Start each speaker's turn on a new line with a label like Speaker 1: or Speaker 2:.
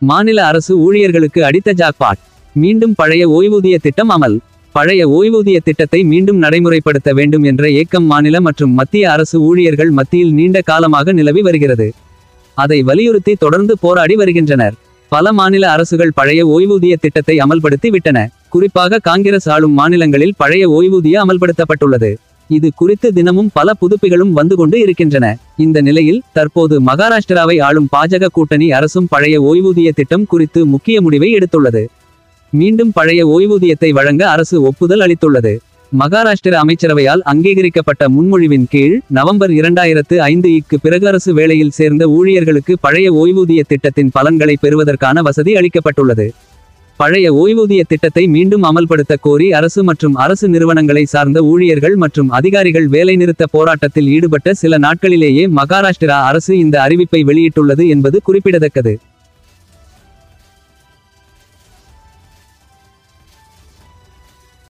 Speaker 1: மாநில அரசு ஊழியர்களுக்கு அடித்த ஜாக்பாட் மீண்டும் பழைய ஓய்வூதிய திட்டம் அமல் பழைய ஓய்வூதிய திட்டத்தை மீண்டும் நடைமுறைப்படுத்த வேண்டும் என்ற ஏக்கம் மாநில மற்றும் மத்திய அரசு ஊழியர்கள் மத்தியில் நீண்ட காலமாக நிலவி வருகிறது அதை வலியுறுத்தி தொடர்ந்து போராடி வருகின்றனர் பல மாநில அரசுகள் பழைய ஓய்வூதிய திட்டத்தை அமல்படுத்தி விட்டன குறிப்பாக காங்கிரஸ் ஆளும் மாநிலங்களில் பழைய ஓய்வூதிய அமல்படுத்தப்பட்டுள்ளது இது குறித்து தினமும் பல புதுப்பிகளும் வந்து கொண்டு இருக்கின்றன இந்த நிலையில் தற்போது மகாராஷ்டிராவை ஆளும் பாஜக கூட்டணி அரசும் பழைய ஓய்வூதிய திட்டம் குறித்து முக்கிய முடிவை எடுத்துள்ளது மீண்டும் பழைய ஓய்வூதியத்தை வழங்க அரசு ஒப்புதல் அளித்துள்ளது மகாராஷ்டிர அமைச்சரவையால் அங்கீகரிக்கப்பட்ட முன்மொழிவின் கீழ் நவம்பர் இரண்டாயிரத்து ஐந்து இக்கு பிறகு அரசு வேளையில் சேர்ந்த ஊழியர்களுக்கு பழைய ஓய்வூதிய திட்டத்தின் பலன்களை பெறுவதற்கான வசதி அளிக்கப்பட்டுள்ளது பழைய ஓய்வூதிய திட்டத்தை மீண்டும் அமல்படுத்த கோரி அரசு மற்றும் அரசு நிறுவனங்களை சார்ந்த ஊழியர்கள் மற்றும் அதிகாரிகள் வேலைநிறுத்த போராட்டத்தில் ஈடுபட்ட சில நாட்களிலேயே மகாராஷ்டிரா அரசு இந்த அறிவிப்பை வெளியிட்டுள்ளது என்பது குறிப்பிடத்தக்கது